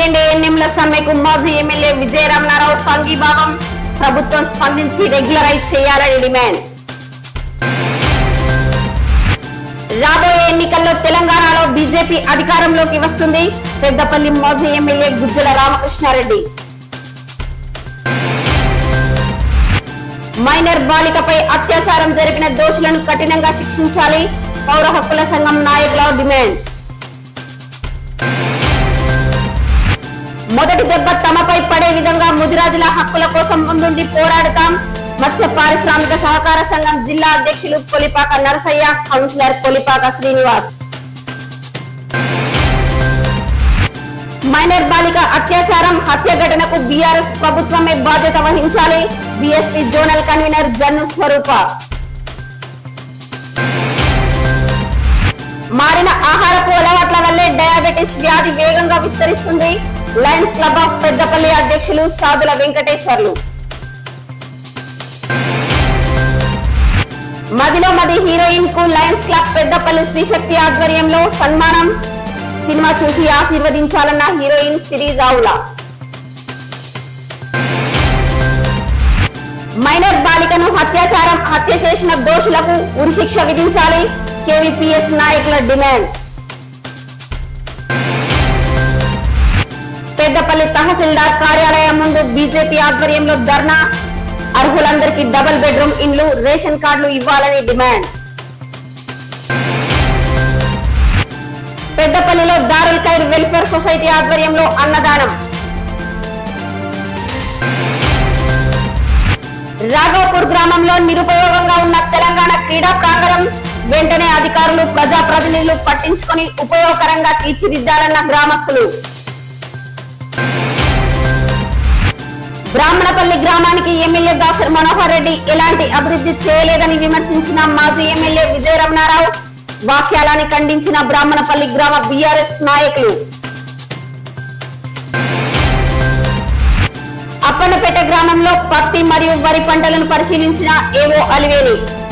weekend ఏఎన్ఎంల సమ్మెకు మాజీ MLA Vijaya Ramana Rao సంఘీభావం ప్రభుత్వం స్పందించి రెగ్యులరైజ్ చేయాలని డిమాండ్ రాబోయే ఎన్నికల్లో తెలంగాణలో బీజేపీ అధికారంలోకి వస్తుంది పెద్దపల్లి మాజీ ఎమ్మెల్యే గుజ్జల రామకృష్ణారెడ్డి మైనర్ బాలికపై అత్యాచారం జరిపిన దోషులను కఠినంగా శిక్షించాలి పౌర హక్కుల సంఘం నాయకుల డిమాండ్ మొదటి దెబ్బ తమపై పడే విధంగా ముదిరాజుల హక్కుల కోసం ముందుండి పోరాడతాం మత్స్య పారిశ్రామిక సహకార సంఘం జిల్లా అధ్యక్షులు కొలిపాక నరసయ్య కౌన్సిలర్ కొలిపాక శ్రీనివాస్ మైనర్ బాలిక అత్యాచారం హత్య ఘటనకు బీఆర్ఎస్ ప్రభుత్వమే బాధ్యత వహించాలి BSP zonal convener Jannu Swaroopa మారిన ఆహారపు అలవాట్ల వల్లే డయాబెటిస్ వ్యాధి వేగంగా విస్తరిస్తుంది లయన్స్ క్లబ్ ఆఫ్ పెద్దపల్లి అధ్యక్షులు సాదుల వెంకటేశ్వర్లు మదిలో మది హీరోయిన్ కు లయన్స్ క్లబ్ పెద్దపల్లి శ్రీశక్తి ఆధ్వర్యంలో సన్మానం సినిమా చూసి ఆశీర్వదించాలన్న హీరోయిన్ సిరి రావుల మైనర్ బాలికను అత్యాచారం హత్య చేసిన దోషులకు ఉరిశిక్ష విధించాలి కేవీపీఎస్ నాయకుల డిమాండ్ పెద్దపల్లి తహసీల్దార్ కార్యాలయం ముందు బీజేపీ ఆధ్వర్యంలో ధర్నా అర్హులందరికీ డబుల్ బెడ్రూమ్ ఇండ్లు రేషన్ కార్డులు ఇవ్వాలని డిమాండ్ పెద్దపల్లిలో దారుల్ ఖైర్ వెల్ఫేర్ సొసైటీ ఆధ్వర్యంలో అన్నదానం రాఘవపూర్ గ్రామంలో నిరుపయోగంగా ఉన్న తెలంగాణ క్రీడా ప్రాంగణం వెంటనే అధికారులు ప్రజాప్రతినిధులు పట్టించుకొని ఉపయోగకరంగా తీర్చిదిద్దాలన్న గ్రామస్తులు బ్రాహ్మణపల్లి గ్రామానికి ఎమ్మెల్యే దాసరి మనోహర్ రెడ్డి ఎలాంటి అభివృద్ధి చేయలేదని విమర్శించిన మాజీ ఎమ్మెల్యే విజయరమణారావు వాక్యాలని ఖండించిన బ్రాహ్మణపల్లి గ్రామ బీఆర్ఎస్ నాయకులు అప్పన్నపేట గ్రామంలో పత్తి మరియు వరి పంటలను పరిశీలించిన ఏవో అలివేలి